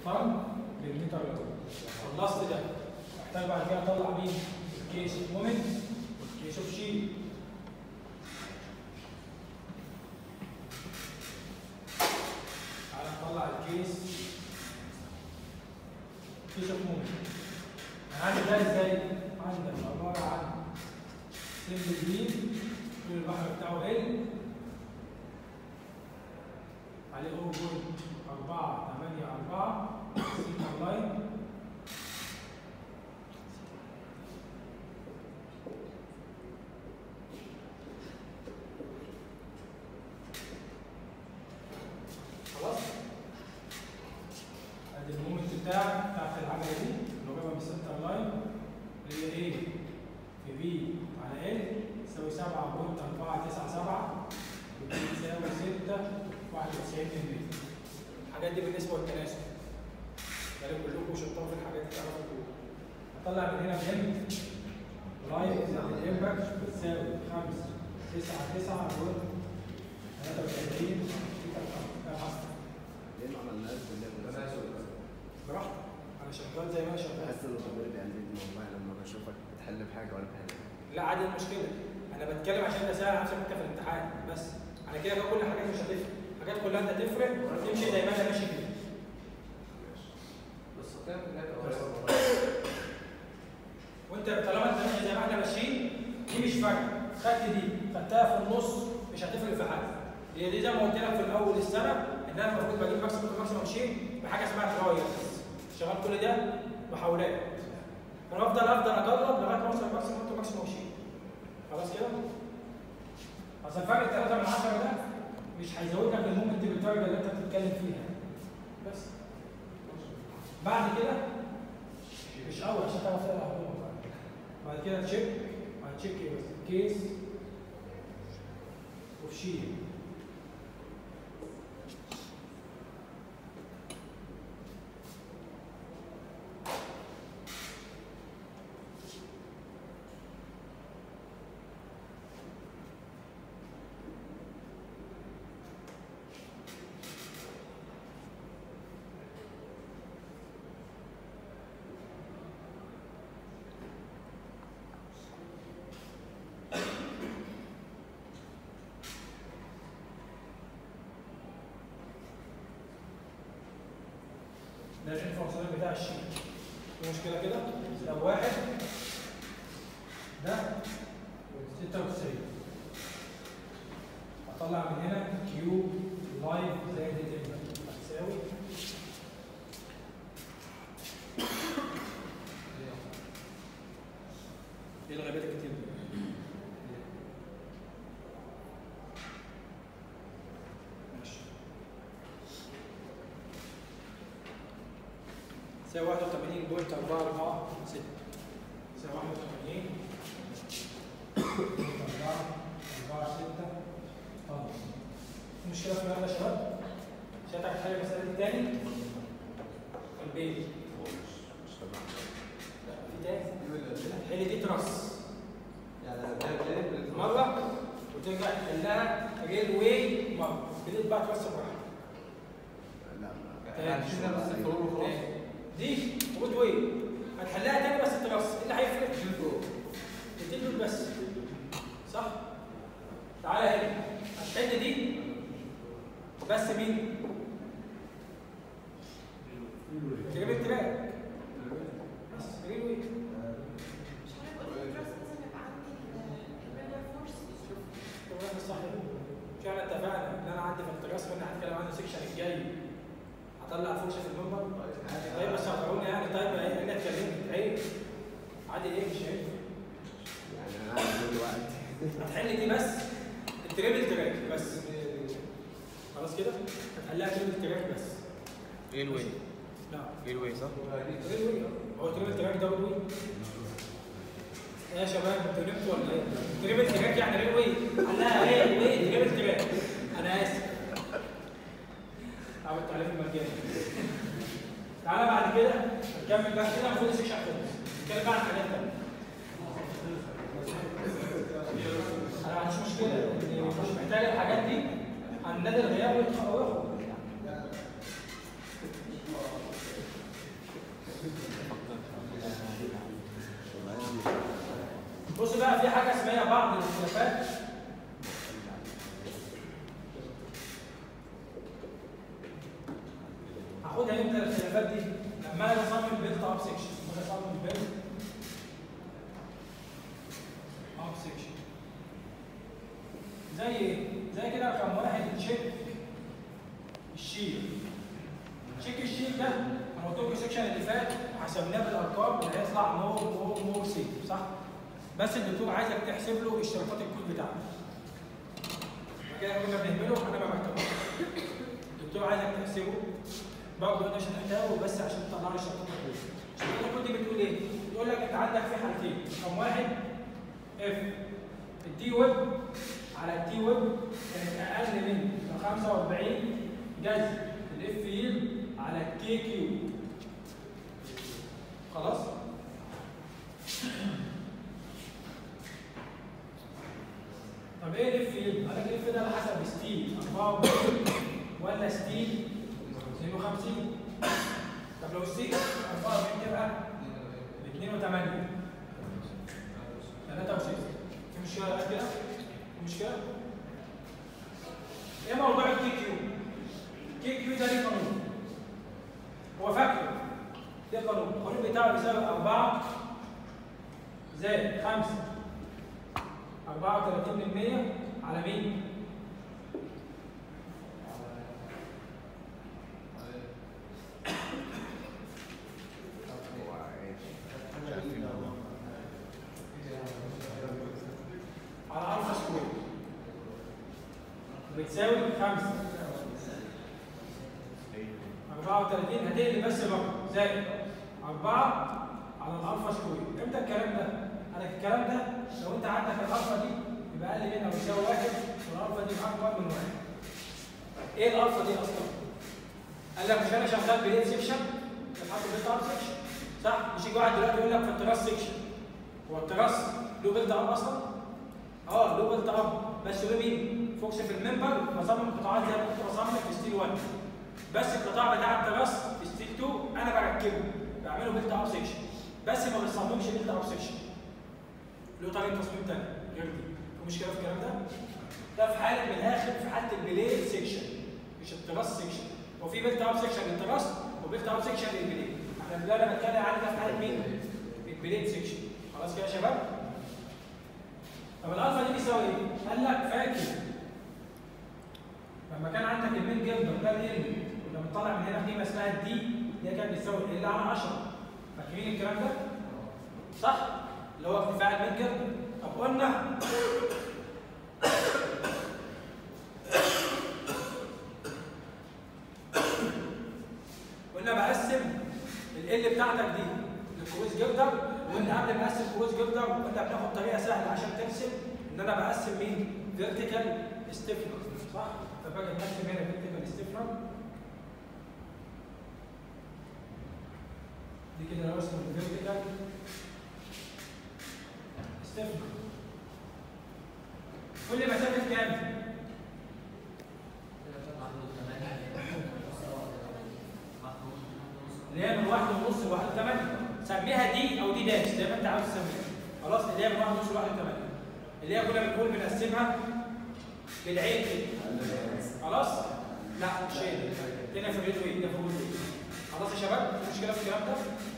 فرن للميتر الاول خلصت ده محتاج بعد كده اطلع مين؟ الكيس اوف مومنت والكيس اوف شيل تعالى نطلع الكيس كيس اوف مومنت هنعمل ده ازاي؟ عندك عباره عن سيمبل بيم طول البحر بتاعه ال عليه 0.484 سيجما لاين خلاص ادي المومنت بتاعك بتاعت العجله دي اللي قريبه من السنتر لاين اللي هي ايه؟ في بي على ال تساوي 7.497 بتساوي 6 91 الحاجات دي بالنسبه للتناسب غالبا كلكم شطار في الحاجات دي تعرفوا تقولوا هطلع من هنا بجنب لاين زائد الامباكت بتساوي 5 9 9 33 ليه ما عملناش بالله براحتك انا شغال زي ما انا شغال بحس انه ضميري بيقلبني والله لما بشوفك بتحل بحاجه ولا بحل لا عادي المشكله انا بتكلم عشان اسهل نفسك انت في الامتحان بس انا كده كده كل حاجات مش هتفرق حاجات كلها انت تفرق تمشي زي ما انا ماشي كده بس كده بجد وانت طالما انت ماشي زي ما احنا ماشيين دي مش فارقه خدت دي خدتها في النص مش هتفرق في حاجه هي دي زي ما قلت لك في الاول السنه ان انا المفروض بجيب ماكسيموم ماكسيموم شيء بحاجه اسمها ترايل شغال كل ده محاولات فانا بفضل افضل اجرب لغايه ما اوصل ماكسيموم ماكسيموم شيء خلاص كده اصل الفرق 3 من 10 ده مش هيزود لك المومنت بالدرجه اللي انت بتتكلم فيها بس بعد كده مش اول عشان تعرف تقرا هرمون بعد كده تشيك بعد تشيك ايه بس كيس وشيل ده الانفورسمنت بتاع الشيء في مشكله كده لو واحد ده 96 اطلع من هنا كيو لايف زائد الامباكت هتساوي ايه الغيبات الكتير دي؟ ماشي تساوي 81.446 تساوي 81 طب في مشكلة في المادة يا شباب؟ عشان تعرف تحل المسألة دي تاني في البيت مش تمام لا في تاني هتحل دي تراس يعني ده مرة وترجع تحلها ريل واي مرة بديت بقى تراس براحتك لا ما يعني شيلنا بس الفروق وخلاص دي رود واي هتحلها تاني بس تراس ايه اللي هيفرق؟ شيل فوق بتدلل بس صح؟ تعالى هنا هتحل دي بس مين؟ تجيب التراك بس ريل واي مش عارف قلت الدراسة لازم يبقى عندي الريجولار فورس الكلام ده صح فعلا اتفقنا ان انا عندي في الدراسه كنا هنتكلم عنه السكشن الجاي هطلع فرشه في المنبر طيب بس هتقولوني يعني طيب ايه انا اتكلمت عيب عادي ايه مش عيب يعني انا قاعد دلوقتي هتحل دي بس التريبل تراك بس خلاص كده هتحلها تريبل تراك بس ايه الواي لا ايه الواي صح تريبل واي هو تريبل تراك ده واي ايه يا شباب انتوا نمتوا ولا ايه؟ تريبل تراك يعني ريل واي حلها ايه واي تريبل تراك انا اسف عملت تعليم المجاني تعالى بعد كده نكمل بقى كده المفروض السكشن خلص نتكلم بقى عن حاجات تانية انا ما عنديش مشكله إن مش محتاج الحاجات دي هننادي الغياب ويتخرجوا هاخدها امتى الخلافات دي؟ لما انا اصمم بيلت اب سيكشن انا اصمم بيلت اب سيكشن زي ايه؟ زي كده رقم واحد تشيك الشيل تشيك الشيل ده انا قلت لكم السكشن اللي فات حسبناه بالارقام اللي هيطلع مور مور مور سيف صح؟ بس الدكتور عايزك تحسب له اشتراكات الكود بتاعته كده كنا بنعمله انا ما بكتبوش الدكتور عايزك تحسبه برضه انت مش هتحتاجه بس عشان تطلع لي اشتراكات الكود اشتراكات الكود دي بتقول ايه؟ بتقول لك انت عندك في حالتين رقم واحد اف الدي ويب على التي ويب كانت اقل من 45 جذر الاف يل على الكي كيو خلاص طب ايه الاف يل؟ قال لك الاف ده على حسب ستيل 44 ولا ستيل 52 طب لو ستيل 44 تبقى ب 2 و8 3 و6 في مشكله بقى كده؟ في مشكله؟ ايه موضوع الكي كيو؟ كي كيو ده ليه قانون هو فاكره ليه قانون القانون بتاعه بيساوي 4 زائد 5 34% على مين؟ هو ايه مش عارفين والله على الفا سكوير بتساوي 5 34 هتقلب بس الرقم زائد 4 على الالفا سكوير امتى الكلام ده؟ انا الكلام ده لو انت عندك الالفا دي يبقى اقل منها بيساوي 1 والالفا دي اكبر من 1 ايه الالفا دي اصلا؟ قال لك مش انا شغال بليد سيكشن بتحط بيلت اب سيكشن صح؟ مش يجي واحد دلوقتي يقول لك في التراس سيكشن هو التراس له بيلت اب اصلا؟ اه له بيلت اب بس له مين؟ فوكس في الممبر بصمم قطاعات زي ما كنت بصمم في ستيل 1 بس القطاع بتاع التراس في ستيل 2 انا بركبه بعمله بيلت اب سيكشن بس ما بصممش بيلت اب سيكشن له طريقه تصميم ثانيه غير دي في مشكله في الكلام ده؟ ده في حاله من الاخر في حاله البليد سيكشن مش التراس سيكشن هو في بيلت اب سيكشن للتراس وبيلت اب سيكشن للبليد احنا اللي انا بتكلم عنه ده في حاله مين؟ البليد سيكشن خلاص كده يا شباب؟ طب الالفا دي بيساوي ايه؟ قال لك فاكر لما كان عندك المين جلد وده ال كنا بنطلع من هنا قيمه اسمها الدي اللي هي كانت بتساوي ال على 10 فاكرين الكلام ده؟ صح؟ اللي هو ارتفاع المين جلد طب قلنا قلنا بقسم ال بتاعتك دي للكروز جلدر وقلنا قبل ما اقسم كروز جلدر قلنا بناخد طريقه سهله عشان ترسم ان انا بقسم مين؟ فيرتيكال ستيفنر صح؟ فباجي نقسم هنا فيرتيكال ستيفنر دي كده رسم الفيرتيكال ستيفنر كل مسافه كام؟ اللي هي من واحد ونص لواحد وثمانية سميها دي او دي داش زي ما انت عاوز تسميها خلاص اللي هي من واحد ونص لواحد وثمانية اللي هي كنا بنقول بنقسمها بالعين كده خلاص؟ لا مش هي هنا في الريد ويت ده في الريد ويت خلاص يا شباب في مشكلة في الكلام ده؟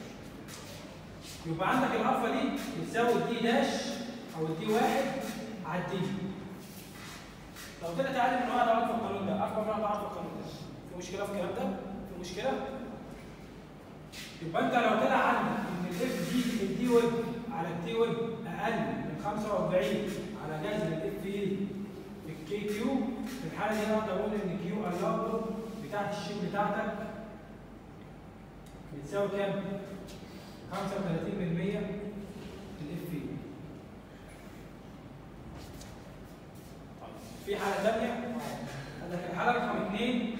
يبقى عندك الالفا دي بتساوي الدي داش او الدي واحد على الدي لو طلعت اقل من واحد اقعد في القانون ده اكبر من واحد اقعد في القانون ده في مشكلة في الكلام ده؟ في مشكلة؟ يبقى انت لو طلع عندك ان الاف دي الدي ويب على التي ويب اقل من 45 على جذر الاف اي في الكي كيو في الحاله دي اقدر اقول ان كيو اللابل بتاعت الشيب بتاعتك بتساوي كام؟ 35% الاف اي في حاله ثانيه عندك الحاله رقم 2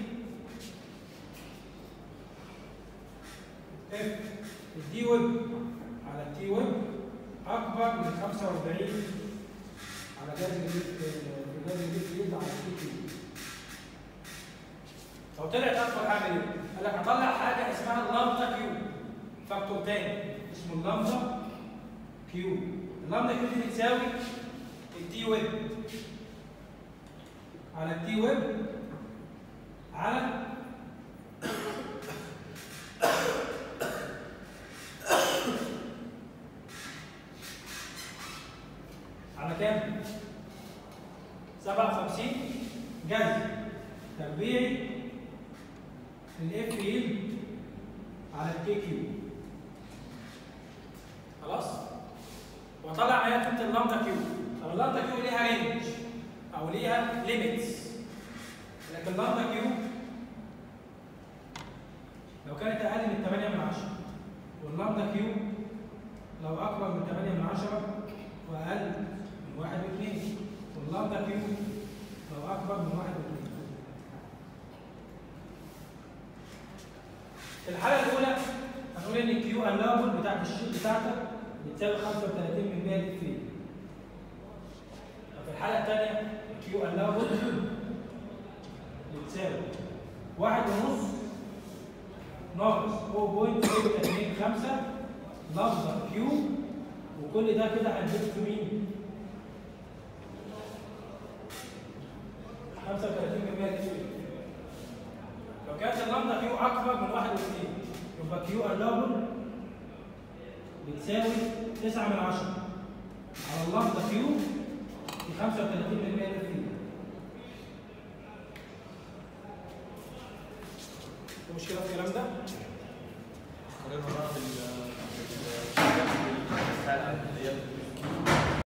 اف الدي ويب على التي ويب اكبر من 45 على جذر جذر الجذر على التي كيو لو طلعت اكبر اعمل ايه؟ قال لك اطلع حاجه اسمها اللامدا كيو فاكتور تاني اسمه اللامدا كيو اللامدا كيو دي بتساوي التي ويب على التي ويب على الاف يلد على الكي كيو خلاص وطلع هي قيمه اللامدا كيو طب اللامدا كيو ليها رينج او ليها ليميتس لكن اللامدا كيو لو كانت اقل من 8 من 10 واللامدا كيو لو اكبر من 8 من 10 واقل من 1 و2 واللامدا كيو لو اكبر من 1 و2 في الحاله الاولى هنقول ان الكيو اللابل بتاعت الشيت بتاعتك بتساوي 35% للفيل طب في الحاله الثانيه الكيو اللابل بتساوي واحد ونص ناقص 0.625 لفظة كيو وكل ده كده هنجيب في مين؟ 35% للفيل لو كانت اللمضة كيو أكبر من واحد واثنين يبقى كيو اللابل بتساوي 9 من 10 على اللمضة كيو في 35% للفيل في مشكلة في الكلام ده؟ قارنها بقى